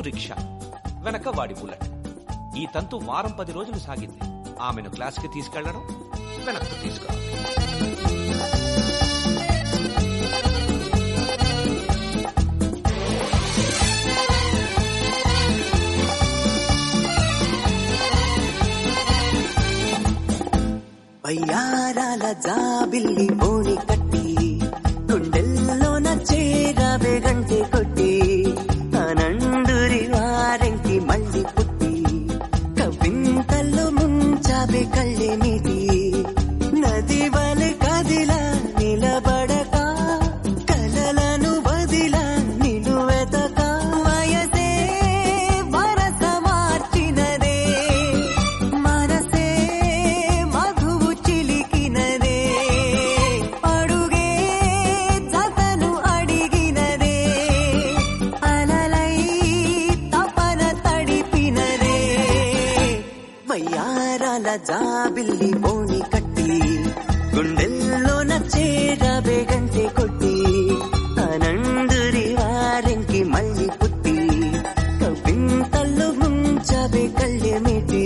rickshaw వెనక వాడి bullet ఈ తంతు వారం పది రోజులు సాగింది ఆమెను క్లాస్కి తీసుకెళ్లడం వెనక్కు తీసుకురావడం వయ్యారాల జాబిల్లి ఓణి కట్టి గుండెల్లోన చేరావే గంటె కొట్టి ఆనందురి వారెంకి మళ్ళీ పుట్టి కవింతల్లో ముంచావే కళ్ళే నీటి నది వలె కదిలా నిలబడక కలలను బదిలా నిలు వెతక వయసే వరస మార్చినదే మనసే మధువు చిలికినదే అడుగే జతను అడిగినదే అలలై తపన తడిపినదే వయ్యారాల జాబిల్లి బోని కట్టి గుండెల్లోన చేరవే గంటె కొట్టి ఆనందురి వారెంకి మళ్ళీ పుట్టి కవింతల్లో ముంచవే కళ్ళెమిటి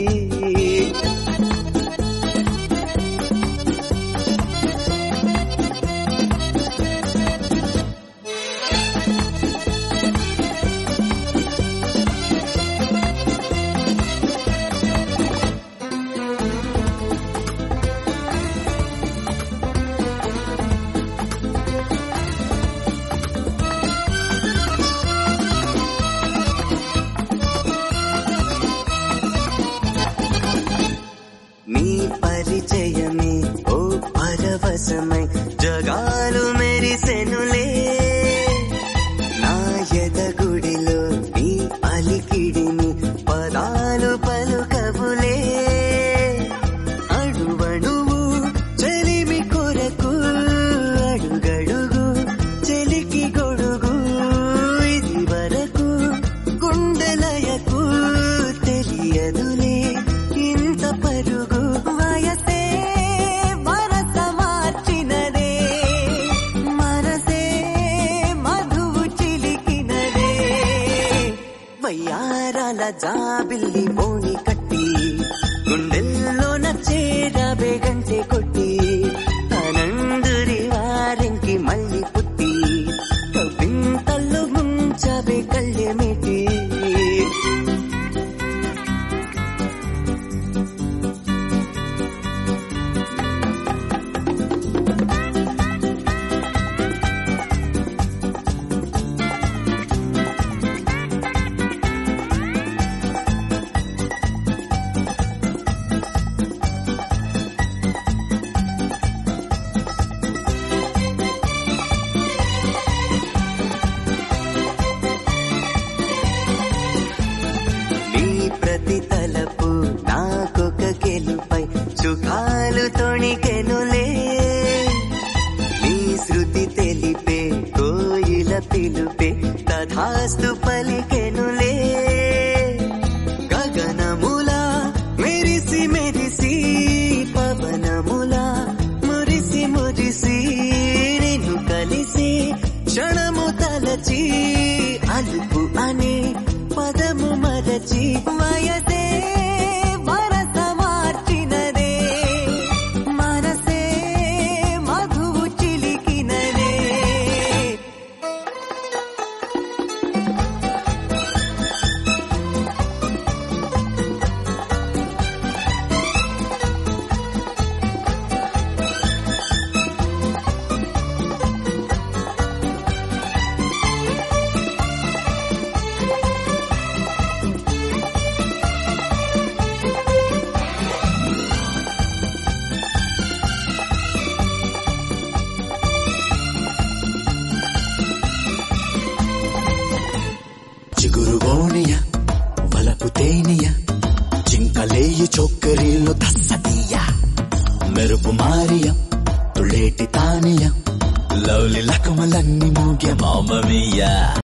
నీ పరిచయమే ఓ పరవశమై జగాలు మెరిసెనులే నా ఎదగుడిలో నీ అలికిడిని పదాలు పలుకవులే అడువడువు చెలిమి కొరకు అడుగడుగు చెలికి గొడుగు ఇది వరకు గుండెలయకు తెలియదులే ఇంత పరుగు వయసే వరస మార్చినదే మనసే మధువు చిలికినదే వయ్యారాల జాబిల్లి బోని కట్టి గుండెల్లోన చేరవే గంటె కొట్టి ఆనందురి వారెంకి మళ్ళీ పుట్టి కవింతల్లో ముంచవే కళ్ళెమిటి నీ ప్రతి తలపు నాకొక గెలుపై సుఖాలు తొణికెనులే నీ శృతి తెలిపే కోయిల పిలుపే తథాస్తు పలికెనులే గగనముల మెరిసి మెరిసి పవనముల మురిసి మురిసి నిన్ను కలిసి క్షణము తలచి అలుపు అనే పదము మరచి వయసే వరస మార్చినదే మనసే మధువు చిలికినదే చిగురు గోనియ వలపు తేనియ చింకలేయి చొక్కరీలు తస్సతీయ మెరుపు మారియ తుళ్ళేటి తానియ లవ్లి లకమలన్నీ మూగే మామమీయ